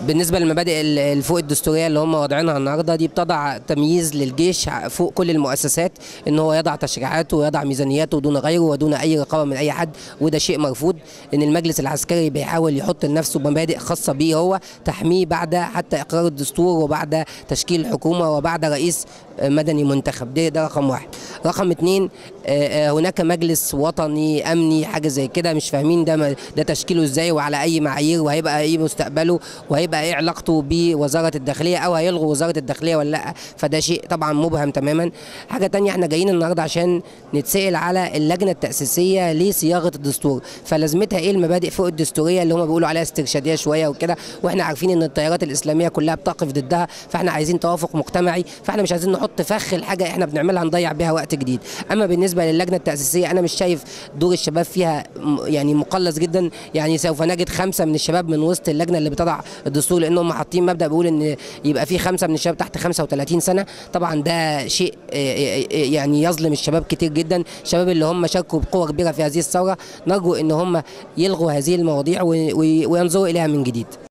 بالنسبه للمبادئ ال- الفوق الدستوريه اللي هم واضعينها النهارده دي بتضع تمييز للجيش فوق كل المؤسسات ان هو يضع تشريعاته ويضع ميزانياته دون غيره ودون اي رقابه من اي حد وده شيء مرفوض ان المجلس العسكري بيحاول يحط لنفسه مبادئ خاصه بيه هو تحميه بعد حتى اقرار الدستور وبعد تشكيل الحكومه وبعد رئيس مدني منتخب ده ده رقم واحد رقم اتنين آه، آه، هناك مجلس وطني امني حاجه زي كده مش فاهمين ده م- ده تشكيله ازاي وعلى اي معايير وهيبقى ايه مستقبله وهيبقى ايه علاقته بوزاره الداخليه او هيلغوا وزاره الداخليه ولا لا فده شيء طبعا مبهم تماما حاجه تانية احنا جايين النهارده عشان نتسال على اللجنه التاسيسيه لصياغه الدستور فلازمتها ايه المبادئ فوق الدستوريه اللي هم بيقولوا عليها استرشاديه شويه وكده واحنا عارفين ان التيارات الاسلاميه كلها بتقف ضدها فاحنا عايزين توافق مجتمعي فاحنا مش عايزين نحط فخ الحاجه احنا بنعملها نضيع بيها وقت جديد اما بالنسبه للجنه التاسيسيه انا مش شايف دور الشباب فيها م- يعني مقلص جدا يعني سوف نجد خمسه من الشباب من وسط اللجنه اللي بتضع الدستور لانهم حاطين مبدا بيقول ان يبقى في خمسه من الشباب تحت 35 سنه طبعا ده شيء آه، آه، آه، يعني يظلم الشباب كتير جدا الشباب اللي هم شاركوا بقوه كبيره في هذه الثوره نرجو ان هم يلغوا هذه المواضيع و- و- وينظروا اليها من جديد